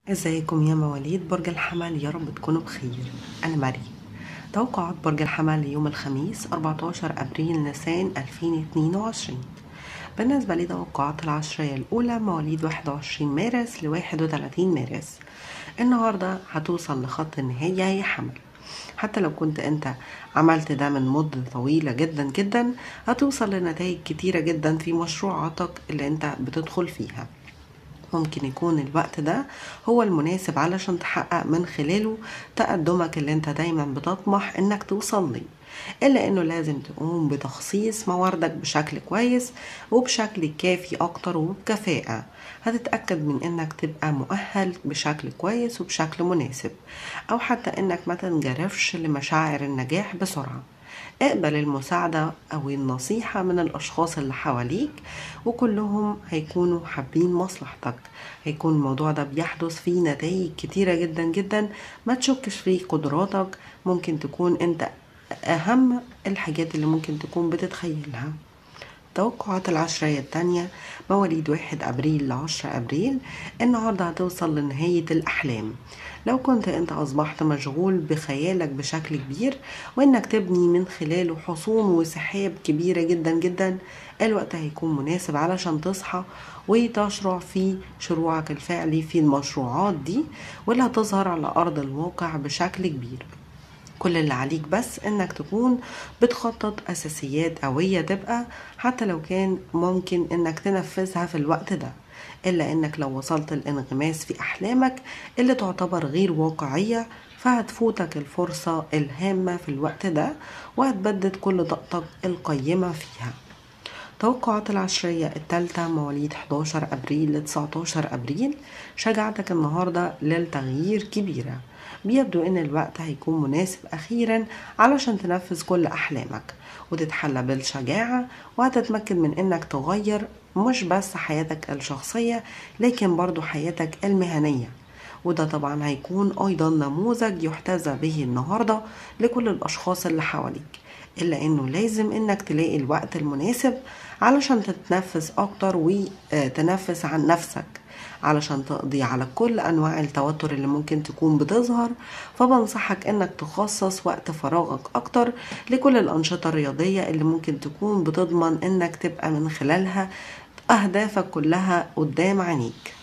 ازيكم يا مواليد برج الحمل يا رب تكونوا بخير انا مريم توقعات برج الحمل ليوم الخميس 14 ابريل نيسان 2022 بالنسبة لتوقعات العشرية الأولى مواليد 21 مارس ل 31 مارس النهاردة هتوصل لخط النهاية يا حمل حتى لو كنت انت عملت ده من مدة طويلة جدا جدا هتوصل لنتائج كتيرة جدا في مشروعاتك اللي انت بتدخل فيها ممكن يكون الوقت ده هو المناسب علشان تحقق من خلاله تقدمك اللي انت دايما بتطمح انك توصل ليه الا انه لازم تقوم بتخصيص مواردك بشكل كويس وبشكل كافي اكتر وبكفاءة هتتأكد من انك تبقى مؤهل بشكل كويس وبشكل مناسب او حتى انك ما تنجرفش لمشاعر النجاح بسرعة اقبل المساعدة أو النصيحة من الأشخاص اللي حواليك وكلهم هيكونوا حابين مصلحتك هيكون الموضوع ده بيحدث فيه نتائج كتيرة جدا جدا ما تشكش في قدراتك ممكن تكون انت أهم الحاجات اللي ممكن تكون بتتخيلها توقعات العشرية التانية مواليد واحد أبريل لعشرة أبريل النهاردة هتوصل لنهاية الأحلام لو كنت أنت أصبحت مشغول بخيالك بشكل كبير وإنك تبني من خلاله حصون وسحاب كبيرة جدا جدا الوقت هيكون مناسب علشان تصحى وتشرع في شروعك الفعلي في المشروعات دي واللي هتظهر على أرض الواقع بشكل كبير كل اللي عليك بس انك تكون بتخطط اساسيات قوية تبقى حتى لو كان ممكن انك تنفذها في الوقت ده الا انك لو وصلت الانغماس في احلامك اللي تعتبر غير واقعية فهتفوتك الفرصة الهامة في الوقت ده وهتبدد كل طاقتك القيمة فيها توقعات العشرية التالتة مواليد 11 أبريل ل 19 أبريل شجعتك النهاردة للتغيير كبيرة بيبدو ان الوقت هيكون مناسب اخيرا علشان تنفذ كل احلامك وتتحلى بالشجاعة وهتتمكن من انك تغير مش بس حياتك الشخصية لكن برضو حياتك المهنية وده طبعا هيكون ايضا نموذج يحتذى به النهاردة لكل الاشخاص اللي حواليك الا انه لازم انك تلاقي الوقت المناسب علشان تتنفس اكتر وتنفس عن نفسك علشان تقضي على كل انواع التوتر اللي ممكن تكون بتظهر فبنصحك انك تخصص وقت فراغك اكتر لكل الانشطة الرياضية اللي ممكن تكون بتضمن انك تبقى من خلالها اهدافك كلها قدام عينيك